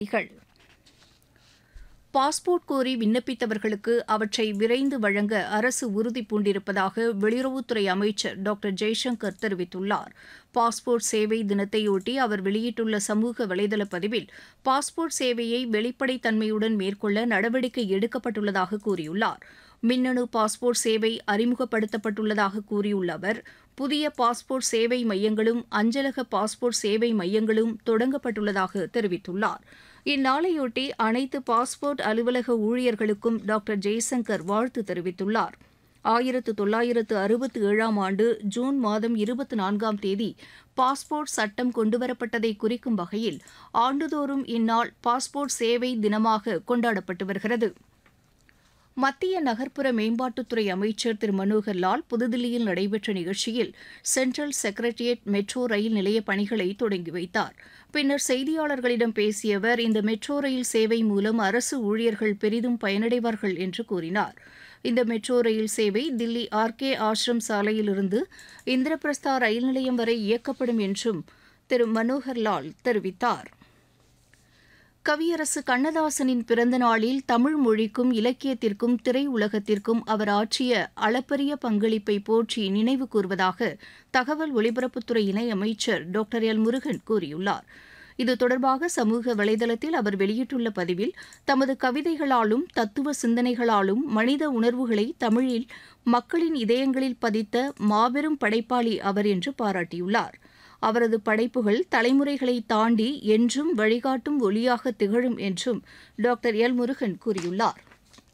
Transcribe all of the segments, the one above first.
செய்திகள் பாஸ்போர்ட் கோரி விண்ணப்பித்தவர்களுக்கு அவற்றை விரைந்து வழங்க அரசு உறுதி பூண்டிருப்பதாக வெளியுறவுத்துறை அமைச்சர் டாக்டர் ஜெய்சங்கர் தெரிவித்துள்ளார் பாஸ்போர்ட் சேவை தினத்தையொட்டி அவர் வெளியிட்டுள்ள சமூக வலைதள பதிவில் பாஸ்போர்ட் சேவையை வெளிப்படைத்தன்மையுடன் மேற்கொள்ள நடவடிக்கை எடுக்கப்பட்டுள்ளதாக கூறியுள்ளார் மின்னணு பாஸ்போர்ட் சேவை அறிமுகப்படுத்தப்பட்டுள்ளதாக கூறியுள்ள அவர் புதிய பாஸ்போர்ட் சேவை மையங்களும் அஞ்சலக பாஸ்போர்ட் சேவை மையங்களும் தொடங்கப்பட்டுள்ளதாக தெரிவித்துள்ளார் இந்நாளையொட்டி அனைத்து பாஸ்போர்ட் அலுவலக ஊழியர்களுக்கும் டாக்டர் ஜெய்சங்கர் வாழ்த்து தெரிவித்துள்ளார் ஆயிரத்து தொள்ளாயிரத்து அறுபத்தி ஏழாம் ஆண்டு ஜூன் மாதம் இருபத்தி நான்காம் தேதி பாஸ்போர்ட் சட்டம் கொண்டுவரப்பட்டதை குறிக்கும் வகையில் ஆண்டுதோறும் இந்நாள் பாஸ்போர்ட் சேவை தினமாக கொண்டாடப்பட்டு வருகிறது மத்திய நகர்ப்புற மேம்பாட்டுத்துறை அமைச்சர் திரு மனோகர் லால் புதுதில்லியில் நடைபெற்ற நிகழ்ச்சியில் சென்ட்ரல் செக்ரட்டரியேட் மெட்ரோ ரயில் நிலைய பணிகளை தொடங்கி வைத்தார் பின்னர் செய்தியாளர்களிடம் பேசிய அவர் இந்த மெட்ரோ ரயில் சேவை மூலம் அரசு ஊழியர்கள் பெரிதும் பயனடைவார்கள் என்று கூறினார் இந்த மெட்ரோ ரயில் சேவை தில்லி ஆர்கே ஆசிரம் சாலையிலிருந்து இந்திரபிரஸ்தா ரயில் நிலையம் வரை இயக்கப்படும் என்றும் திரு மனோகர் லால் தெரிவித்தார் கவியரசு கண்ணதாசனின் பிறந்த நாளில் தமிழ் மொழிக்கும் இலக்கியத்திற்கும் திரையுலகத்திற்கும் அவர் ஆற்றிய அளப்பரிய பங்களிப்பை போற்றி நினைவு கூர்வதாக தகவல் ஒலிபரப்புத்துறை இணையமைச்சர் டாக்டர் எல் முருகன் கூறியுள்ளார் இது தொடர்பாக சமூக வலைதளத்தில் அவர் வெளியிட்டுள்ள பதிவில் தமது கவிதைகளாலும் தத்துவ சிந்தனைகளாலும் மனித உணர்வுகளை தமிழில் மக்களின் இதயங்களில் பதித்த மாபெரும் படைப்பாளி அவர் என்று பாராட்டியுள்ளார் அவரது படைப்புகள் தலைமுறைகளை தாண்டி என்றும் வழிகாட்டும் ஒளியாக திகழும் என்றும் டாக்டர் எல் முருகன் கூறியுள்ளார்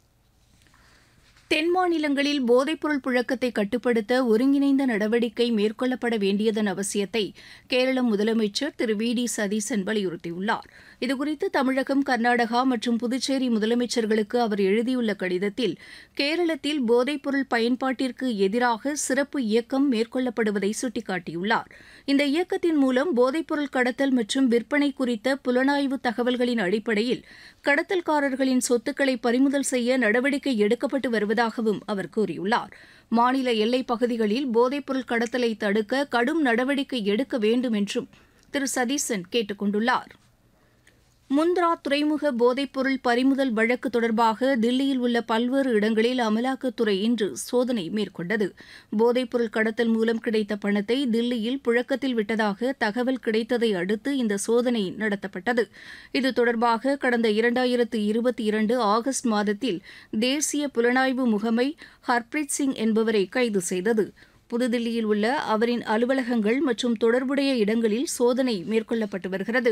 தென் மாநிலங்களில் போதைப்பொருள் புழக்கத்தை கட்டுப்படுத்த ஒருங்கிணைந்த நடவடிக்கை மேற்கொள்ளப்பட வேண்டியதன் அவசியத்தை கேரள முதலமைச்சர் திரு வி டி சதீசன் வலியுறுத்தியுள்ளார் இதுகுறித்து தமிழகம் கர்நாடகா மற்றும் புதுச்சேரி முதலமைச்சர்களுக்கு அவர் எழுதியுள்ள கடிதத்தில் கேரளத்தில் போதைப்பொருள் பயன்பாட்டிற்கு எதிராக சிறப்பு இயக்கம் மேற்கொள்ளப்படுவதை சுட்டிக்காட்டியுள்ளார் இந்த இயக்கத்தின் மூலம் போதைப்பொருள் கடத்தல் மற்றும் விற்பனை குறித்த புலனாய்வு தகவல்களின் அடிப்படையில் கடத்தல்காரர்களின் சொத்துக்களை பறிமுதல் செய்ய நடவடிக்கை எடுக்கப்பட்டு வருவதாகவும் அவர் கூறியுள்ளார் மாநில எல்லைப் பகுதிகளில் போதைப்பொருள் கடத்தலை தடுக்க கடும் நடவடிக்கை எடுக்க வேண்டும் என்றும் திரு சதீசன் கேட்டுக் கொண்டுள்ளார் முந்த்ரா துறைமுக போதைப்பொருள் பறிமுதல் வழக்கு தொடர்பாக தில்லியில் உள்ள பல்வேறு இடங்களில் அமலாக்கத்துறை இன்று சோதனை மேற்கொண்டது போதைப்பொருள் கடத்தல் மூலம் கிடைத்த பணத்தை தில்லியில் புழக்கத்தில் விட்டதாக தகவல் கிடைத்ததை அடுத்து இந்த சோதனை நடத்தப்பட்டது இது தொடர்பாக கடந்த இரண்டாயிரத்து இருபத்தி இரண்டு ஆகஸ்ட் மாதத்தில் தேசிய புலனாய்வு முகமை ஹர்ப்ரீத் சிங் என்பவரை கைது செய்தது புதுதில்லியில் உள்ள அவரின் அலுவலகங்கள் மற்றும் தொடர்புடைய இடங்களில் சோதனை மேற்கொள்ளப்பட்டு வருகிறது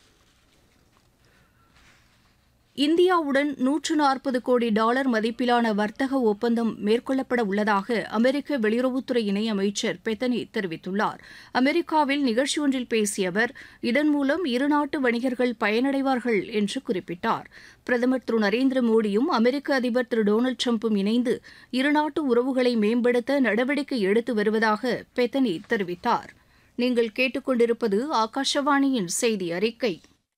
இந்தியாவுடன் நூற்று நாற்பது கோடி டாலர் மதிப்பிலான வர்த்தக ஒப்பந்தம் மேற்கொள்ளப்பட உள்ளதாக அமெரிக்க வெளியுறவுத்துறை இணையமைச்சர் பெத்தனி தெரிவித்துள்ளார் அமெரிக்காவில் நிகழ்ச்சி ஒன்றில் பேசிய அவர் இதன் மூலம் இருநாட்டு வணிகர்கள் பயனடைவார்கள் என்று குறிப்பிட்டார் பிரதமர் திரு நரேந்திர மோடியும் அமெரிக்க அதிபர் திரு டொனால்டு டிரம்பும் இணைந்து இருநாட்டு உறவுகளை மேம்படுத்த நடவடிக்கை எடுத்து வருவதாக பெத்தனி தெரிவித்தார் நீங்கள் கேட்டுக்கொண்டிருப்பது ஆகாஷவாணியின் செய்தி அறிக்கை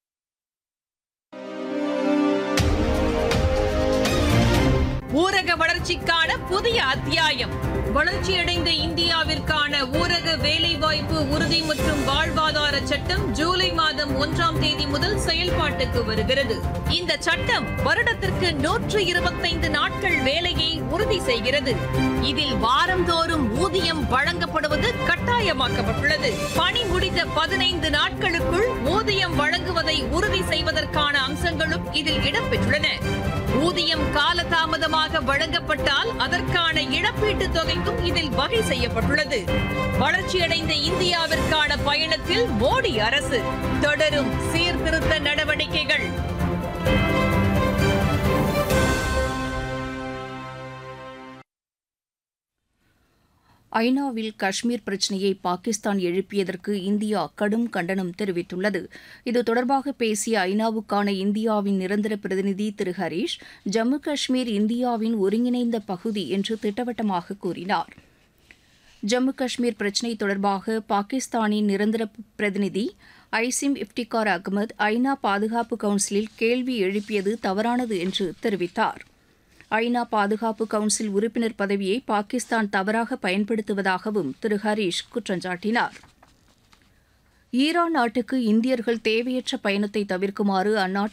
ஊரக வளர்ச்சிக்கான புதிய அத்தியாயம் வளர்ச்சியடைந்த இந்தியாவிற்கான ஊரக வேலைவாய்ப்பு உறுதி மற்றும் வாழ்வாதார சட்டம் ஜூலை மாதம் ஒன்றாம் தேதி முதல் செயல்பாட்டுக்கு வருகிறது இந்த சட்டம் வருடத்திற்கு நூற்று இருபத்தைந்து நாட்கள் வேலையை உறுதி செய்கிறது இதில் வாரந்தோறும் ஊதியம் வழங்கப்படுவது கட்டாயமாக்கப்பட்டுள்ளது பணி முடிந்த பதினைந்து நாட்களுக்குள் ஊதியம் வழங்குவதை உறுதி செய்வதற்கான அம்சங்களும் இதில் இடம்பெற்றுள்ளன ஊதியம் காலதாமதமாக வழங்கப்பட்டால் அதற்கான இழப்பீட்டுத் தொகைக்கும் இதில் வகை செய்யப்பட்டுள்ளது வளர்ச்சியடைந்த இந்தியாவிற்கான பயணத்தில் மோடி அரசு தொடரும் சீர்திருத்த நடவடிக்கைகள் ஐநாவில் காஷ்மீர் பிரச்சினையை பாகிஸ்தான் எழுப்பியதற்கு இந்தியா கடும் கண்டனம் தெரிவித்துள்ளது இது தொடர்பாக பேசிய ஐநாவுக்கான இந்தியாவின் நிரந்தர பிரதிநிதி திரு ஹரீஷ் ஜம்மு காஷ்மீர் இந்தியாவின் ஒருங்கிணைந்த பகுதி என்று திட்டவட்டமாக கூறினார் ஜம்மு காஷ்மீர் பிரச்சினை தொடர்பாக பாகிஸ்தானின் நிரந்தர பிரதிநிதி ஐசிம் இப்டிகார் அகமது ஐநா பாதுகாப்பு கவுன்சிலில் கேள்வி எழுப்பியது தவறானது என்று தெரிவித்தார் ஐநா பாதுகாப்பு கவுன்சில் உறுப்பினர் பதவியை பாகிஸ்தான் தவறாக பயன்படுத்துவதாகவும் திரு ஹரீஷ் குற்றஞ்சாட்டினார் ஈரான் நாட்டுக்கு இந்தியர்கள் தேவையற்ற பயணத்தை தவிர்க்குமாறு அந்நாட்டு